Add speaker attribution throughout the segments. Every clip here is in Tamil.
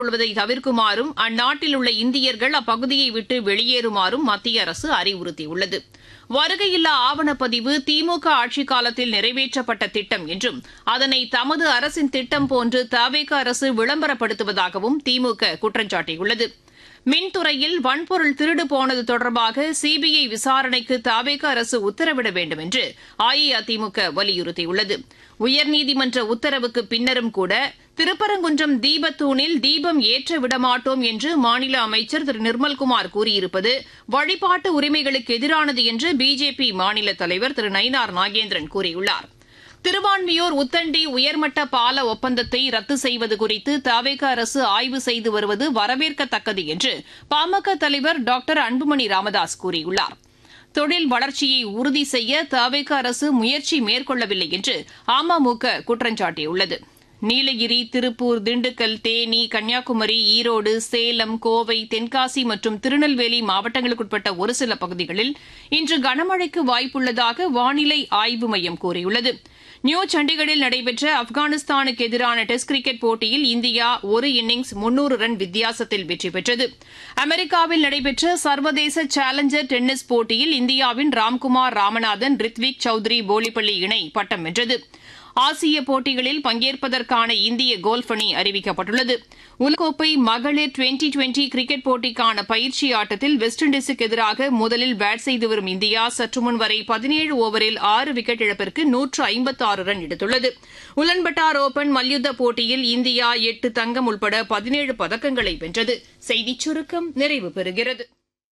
Speaker 1: கொள்வதை தவிர்க்குமாறும் அந்நாட்டில் உள்ள இந்தியர்கள் அப்பகுதியை விட்டு வெளியேறுமாறும் மத்திய அரசு அறிவுறுத்தியுள்ளது வருகையில்லா ஆவணப்பதிவு திமுக ஆட்சிக் காலத்தில் நிறைவேற்றப்பட்ட திட்டம் என்றும் அதனை தமது அரசின் திட்டம் போன்று தவேக அரசு விளம்பரப்படுத்துவதாகவும் திமுக குற்றம் சாட்டியுள்ளது மின்துறையில் வன்பொருள் திருடு போனது தொடர்பாக சிபிஐ விசாரணைக்கு தாவேக அரசு உத்தரவிட வேண்டும் என்று அஇஅதிமுக வலியுறுத்தியுள்ளது உயர்நீதிமன்ற உத்தரவுக்கு பின்னரும் கூட திருப்பரங்குன்றம் தீபத்தூணில் தீபம் ஏற்ற விடமாட்டோம் என்று மாநில அமைச்சர் திரு நிர்மல்குமார் கூறியிருப்பது வழிபாட்டு உரிமைகளுக்கு எதிரானது என்று பிஜேபி மாநில தலைவர் திரு நயினார் நாகேந்திரன் கூறியுள்ளார் திருவான்மியூர் உத்தண்டி உயர்மட்ட பால ஒப்பந்தத்தை ரத்து செய்வது குறித்து தவேக அரசு ஆய்வு செய்து வருவது வரவேற்கத்தக்கது என்று பாமக தலைவர் டாக்டர் அன்புமணி ராமதாஸ் கூறியுள்ளார் தொழில் வளர்ச்சியை உறுதி செய்ய தவேக அரசு முயற்சி மேற்கொள்ளவில்லை என்று அமமுக குற்றம் சாட்டியுள்ளது நீலகிரி திருப்பூர் திண்டுக்கல் தேனி கன்னியாகுமரி ஈரோடு சேலம் கோவை தென்காசி மற்றும் திருநெல்வேலி மாவட்டங்களுக்குட்பட்ட ஒரு சில பகுதிகளில் இன்று கனமழைக்கு வாய்ப்புள்ளதாக வானிலை ஆய்வு மையம் கூறியுள்ளது நியூ சண்டிகரில் நடைபெற்ற ஆப்கானிஸ்தானுக்கு எதிரான டெஸ்ட் கிரிக்கெட் போட்டியில் இந்தியா ஒரு இன்னிங்ஸ் முன்னூறு ரன் வித்தியாசத்தில் வெற்றி பெற்றது அமெரிக்காவில் நடைபெற்ற சர்வதேச சேலஞ்சர் டென்னிஸ் போட்டியில் இந்தியாவின் ராம்குமார் ராமநாதன் ரித்விக் சௌத்ரி போலிப்பள்ளி இணை பட்டம் வென்றது ஆசிய போட்டிகளில் பங்கேற்பதற்கான இந்திய கோல்ஃப் அணி அறிவிக்கப்பட்டுள்ளது உலகக்கோப்பை மகளிர் டுவெண்டி டுவெண்டி கிரிக்கெட் போட்டிக்கான பயிற்சி ஆட்டத்தில் வெஸ்ட் இண்டீஸுக்கு எதிராக முதலில் பேட் செய்து வரும் இந்தியா சற்று முன் வரை பதினேழு ஓவரில் ஆறு விக்கெட் இழப்பிற்கு நூற்று ஐம்பத்தாறு ரன் எடுத்துள்ளது உலன்பட்டார் ஓபன் மல்யுத்த போட்டியில் இந்தியா எட்டு தங்கம் உட்பட பதினேழு பதக்கங்களை வென்றது செய்திச் சுருக்கம் நிறைவு பெறுகிறது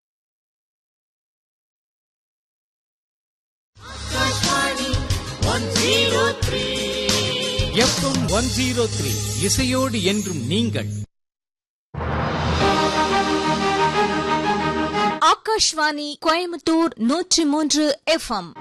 Speaker 2: எஃப்எம் ஒன் ஜீரோ த்ரீ இசையோடு என்றும் நீங்கள்
Speaker 3: ஆகாஷ்வாணி கோயம்புத்தூர் நூற்றி மூன்று எஃப்எம்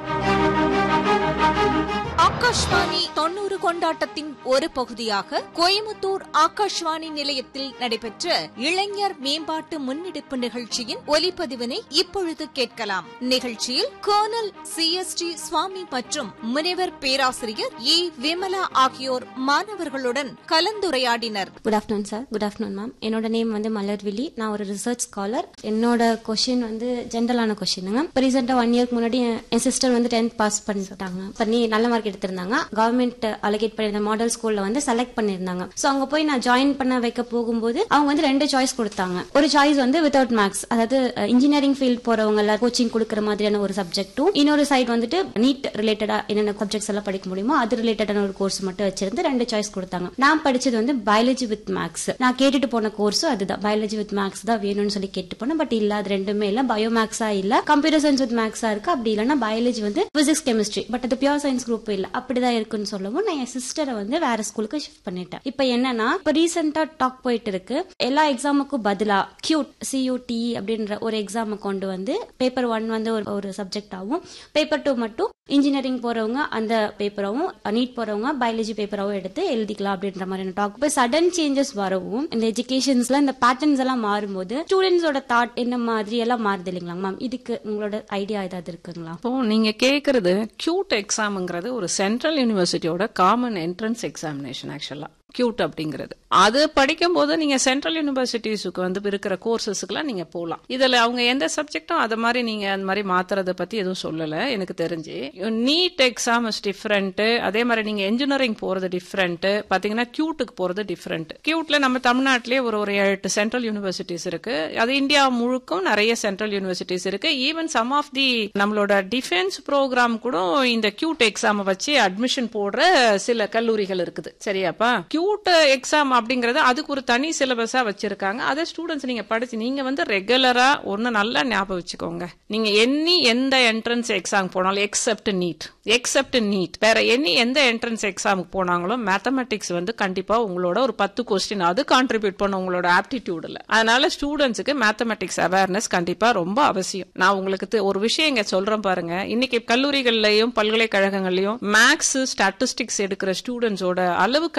Speaker 3: ஆகாஷ்வாணி தொண்ணூறு கொண்டாட்டத்தின் ஒரு பகுதியாக கோயம்புத்தூர் ஆகாஷ்வாணி நிலையத்தில் நடைபெற்ற இளைஞர் மேம்பாட்டு முன்னெடுப்பு நிகழ்ச்சியின் ஒலிப்பதிவினை இப்பொழுது கேட்கலாம் நிகழ்ச்சியில் colonel C S T Swamy மற்றும் முனைவர் பேராசிரியர் இ விமலா ஆகியோர் மாணவர்களுடன் கலந்துரையாடினர்
Speaker 4: good afternoon sir good afternoon ma'am என்னோட நேம் வந்து மலர்விழி நான் ஒரு ரிசர்ச் ஸ்காலர் என்னோட கொஷின் வந்து ஜென்ரலான கொஷினுங்க இப்போ ரீசெண்டாக ஒன் இயர்க்கு முன்னாடி என் சிஸ்டர் வந்து டென்த் பாஸ் பண்ணிட்டாங்க பண்ணி நல்ல மார்க் எடுத்திருந்தாங்க கவர்மெண்ட் அலோகேட் பண்ணியிருந்த மாடல் ஸ்கூல்ல வந்து செலக்ட் பண்ணியிருந்தாங்க ஸோ அங்கே போய் நான் ஜாயின் பண்ண வைக்க போகும்போது அவங்க வந்து ரெண்டு சாய்ஸ் கொடுத்தாங்க ஒரு சாய்ஸ் வந்து வித்தவுட் மேக்ஸ் அதாவது இன்ஜினியரிங் ஃபீல்ட் போறவங்க எல்லாம் கோச்சிங் கொடுக்குற மாதிரியான ஒரு சப்ஜெக்ட்டும் இன்னொரு சைட் வந்துட்டு நீட் ரிலேட்டடா என்னென்ன சப்ஜெக்ட்ஸ் எல்லாம் படிக்க முடியுமோ அது ரிலேட்டடான ஒரு கோர்ஸ் மட்டும் வச்சிருந்து ரெண்டு சாய்ஸ் கொடுத்தாங்க நான் படிச்சது வந்து பயாலஜி வித் மேக்ஸ் நான் கேட்டுட்டு போன கோர்ஸும் அதுதான் பயாலஜி வித் மேக்ஸ் தான் வேணும்னு சொல்லி கேட்டு போனேன் பட் இல்ல அது ரெண்டுமே இல்ல பயோ மேக்ஸா இல்ல கம்ப்யூட்டர் சயின்ஸ் வித் மேக்ஸா இருக்கு அப்படி இல்லைன்னா பயாலஜி வந்து பிசிக்ஸ் கெமிஸ்ட்ரி பட் அது பியூர் சயின்ஸ் குரூப் இல்ல அப்படிதான் இருக்குன்னு சொல்லவும் நான் என் சிஸ்டரை வந்து வேற ஸ்கூலுக்கு ஷிஃப்ட் பண்ணிட்டேன் இப்போ என்னன்னா இப்போ ரீசெண்டா டாக் போயிட்டு இருக்கு எல்லா எக்ஸாமுக்கும் பதிலா கியூட் சியூடி அப்படின்ற ஒரு எக்ஸாமை கொண்டு வந்து பேப்பர் ஒன் வந்து ஒரு ஒரு சப்ஜெக்டாகவும் பேப்பர் டூ மட்டும் இன்ஜினியரிங் போறவங்க அந்த பேப்பராகவும் நீட் போறவங்க பயாலஜி பேப்பராகவும் எடுத்து எழுதிக்கலாம் அப்படின்ற மாதிரியான டாக் இப்போ சடன் சேஞ்சஸ் வரவும் இந்த எஜுகேஷன்ஸ்ல இந்த பேட்டர்ன்ஸ் எல்லாம் மாறும்போது ஸ்டூடெண்ட்ஸோட தாட் என்ன மாதிரி எல்லாம் மாறுது இல்லைங்களா மேம் இதுக்கு உங்களோட ஐடியா ஏதாவது இருக்குங்களா
Speaker 5: இப்போ நீங்க கேக்குறது கியூட் எக்ஸாம்ங்கிறது ஒரு சென்ட்ரல் யூனிவர்சிட்டியோட common entrance examination actually CUET அப்படிங்கிறது அது படிக்கும் போது நீங்க சென்ட்ரல் யூனிவர்சிட்டிஸுக்கு வந்து இருக்கிற கோர்சஸ்க்குலாம் நீங்க போகலாம் இதுல அவங்க எந்த சப்ஜெக்டும் அதை மாதிரி நீங்க அந்த மாதிரி மாத்துறத பத்தி எதுவும் சொல்லல எனக்கு தெரிஞ்சு நீட் எக்ஸாம் இஸ் டிஃப்ரெண்ட் அதே மாதிரி நீங்க இன்ஜினியரிங் போறது டிஃப்ரெண்ட் பாத்தீங்கன்னா கியூட்டுக்கு போறது டிஃப்ரெண்ட் கியூட்ல நம்ம தமிழ்நாட்டிலேயே ஒரு ஒரு எட்டு சென்ட்ரல் யூனிவர்சிட்டிஸ் இருக்கு அது இந்தியா முழுக்கும் நிறைய சென்ட்ரல் யூனிவர்சிட்டிஸ் இருக்கு ஈவன் சம் ஆஃப் தி நம்மளோட டிஃபென்ஸ் ப்ரோக்ராம் கூட இந்த கியூட் எக்ஸாம் வச்சு அட்மிஷன் போடுற சில கல்லூரிகள் இருக்குது சரியாப்பா கியூட் எக்ஸாம் அப்படிங்கறது அதுக்கு ஒரு தனி சிலபஸா வச்சிருக்காங்க அதை ஸ்டூடெண்ட்ஸ் நீங்க படிச்சு நீங்க வந்து ரெகுலரா ஒன்னு நல்லா ஞாபகம் வச்சுக்கோங்க நீங்க எனி எந்த என்ட்ரன்ஸ் எக்ஸாம் போனாலும் எக்ஸப்ட் நீட் எக்ஸப்ட் நீட் வேற எனி எந்த என்ட்ரன்ஸ் எக்ஸாமுக்கு போனாங்களும் மேத்தமெட்டிக்ஸ் வந்து கண்டிப்பா உங்களோட ஒரு பத்து கொஸ்டின் அது கான்ட்ரிபியூட் பண்ண உங்களோட ஆப்டிடியூட்ல அதனால ஸ்டூடெண்ட்ஸுக்கு மேத்தமெட்டிக்ஸ் அவேர்னஸ் கண்டிப்பா ரொம்ப அவசியம் நான் உங்களுக்கு தி- ஒரு விஷயம் இங்க சொல்றேன் பாருங்க இன்னைக்கு கல்லூரிகள்லயும் பல்கலைக்கழகங்கள்லயும் மேக்ஸ் ஸ்டாட்டிஸ்டிக்ஸ் எடுக்கிற ஸ்டூடெண்ட்ஸோட அளவு கணிசமா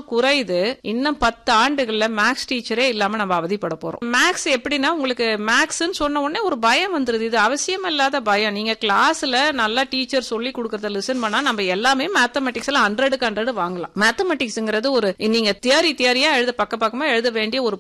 Speaker 5: குறையுது இன்னும் பத்து ஆண்டுகள்ல மேக்ஸ் டீச்சரே இல்லாம நம்ம அவதிப்பட போறோம் மேக்ஸ் எப்படின்னா உங்களுக்கு மேக்ஸ்ன்னு சொன்ன உடனே ஒரு பயம் வந்துருது இது அவசியம் இல்லாத பயம் நீங்க கிளாஸ்ல நல்லா டீச்சர் சொல்லி கொடுக்கறத லிசன் பண்ணா நம்ம எல்லாமே மேத்தமெட்டிக்ஸ்ல ஹண்ட்ரடுக்கு ஹண்ட்ரட் வாங்கலாம் மேத்தமெட்டிக்ஸ்ங்கிறது ஒரு நீங்க தியரி தியரியா எழுத பக்க பக்கமா எழுத வேண்டிய ஒரு